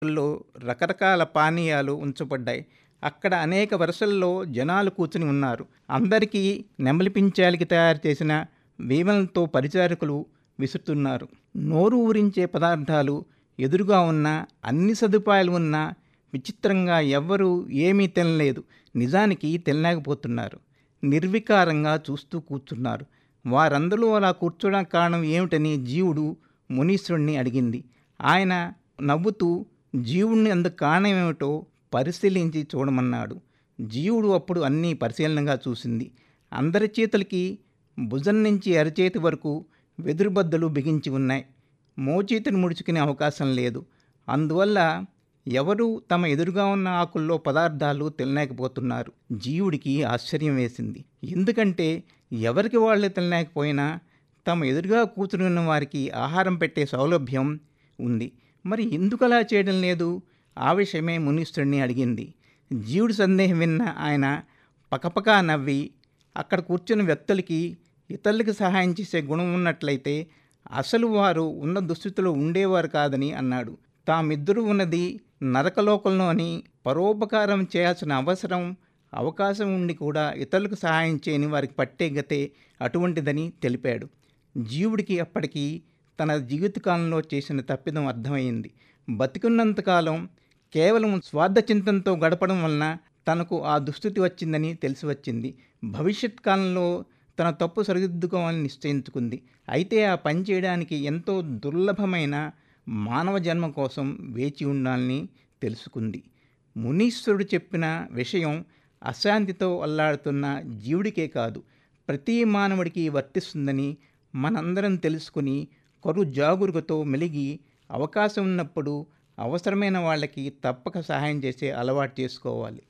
లో రకరకాల పానీయాలు ఉంచబడ్డాయి అక్కడ అనేక వరుసల్లో జనాలు కూర్చుని ఉన్నారు అందరికీ నెమలిపించాలికి తయారు చేసిన వీమలతో పరిచారకులు విసురుతున్నారు నోరు ఊరించే పదార్థాలు ఎదురుగా ఉన్న అన్ని సదుపాయాలు ఉన్నా విచిత్రంగా ఎవ్వరూ ఏమీ తినలేదు నిజానికి తినలేకపోతున్నారు నిర్వికారంగా చూస్తూ కూర్చున్నారు వారందరూ అలా కూర్చోడానికి కారణం ఏమిటని జీవుడు మునీశ్వరుణ్ణి అడిగింది ఆయన నవ్వుతూ జీవుణ్ణి అందుకు కారణం ఏమిటో పరిశీలించి చూడమన్నాడు జీవుడు అప్పుడు అన్నీ పరిశీలనగా చూసింది అందరి చేతులకి భుజం నుంచి అరచేతి వరకు వెదురుబద్దలు బిగించి ఉన్నాయి మోచేతిని ముడుచుకునే అవకాశం లేదు అందువల్ల ఎవరు తమ ఎదురుగా ఉన్న ఆకుల్లో పదార్థాలు తినలేకపోతున్నారు జీవుడికి ఆశ్చర్యం వేసింది ఎందుకంటే ఎవరికి వాళ్ళే తినలేకపోయినా తమ ఎదురుగా కూర్చుని ఉన్న వారికి ఆహారం పెట్టే సౌలభ్యం ఉంది మరి ఎందుకు అలా చేయడం లేదు ఆ విషయమే మునీశ్వరుణ్ణి అడిగింది జీవుడి సందేహం విన్న ఆయన పకపకా నవ్వి అక్కడ కూర్చున్న వ్యక్తులకి ఇతరులకి సహాయం చేసే గుణం ఉన్నట్లయితే అసలు వారు ఉన్న దుస్థితిలో ఉండేవారు కాదని అన్నాడు తామిద్దరూ ఉన్నది నరకలోకంలో అని పరోపకారం చేయాల్సిన అవసరం అవకాశం ఉండి కూడా ఇతరులకు సహాయం చేయని వారికి పట్టే గతే అటువంటిదని తెలిపాడు జీవుడికి అప్పటికి తన జీవితకాలంలో చేసిన తప్పిదం అర్థమైంది బతికున్నంతకాలం కేవలం స్వార్థ చింతనతో గడపడం వలన తనకు ఆ దుస్థితి వచ్చిందని తెలిసి వచ్చింది భవిష్యత్ కాలంలో తన తప్పు సరిదిద్దుకోవాలని నిశ్చయించుకుంది అయితే ఆ పని చేయడానికి ఎంతో దుర్లభమైన మానవ జన్మ కోసం వేచి ఉండాలని తెలుసుకుంది మునీశ్వరుడు చెప్పిన విషయం అశాంతితో అల్లాడుతున్న జీవుడికే కాదు ప్రతి మానవుడికి వర్తిస్తుందని మనందరం తెలుసుకుని కరు జాగురుకతో మెలిగి అవకాశం ఉన్నప్పుడు అవసరమైన వాళ్ళకి తప్పక సహాయం చేసే అలవాటు చేసుకోవాలి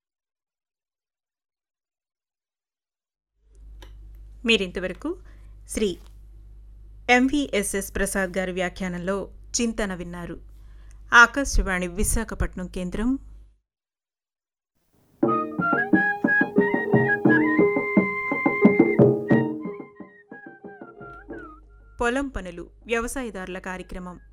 మీరింతవరకు శ్రీ ఎంవిఎస్ఎస్ ప్రసాద్ గారి వ్యాఖ్యానంలో చింతన విన్నారు ఆకాశవాణి విశాఖపట్నం కేంద్రం పొలం పనులు వ్యవసాయదారుల కార్యక్రమం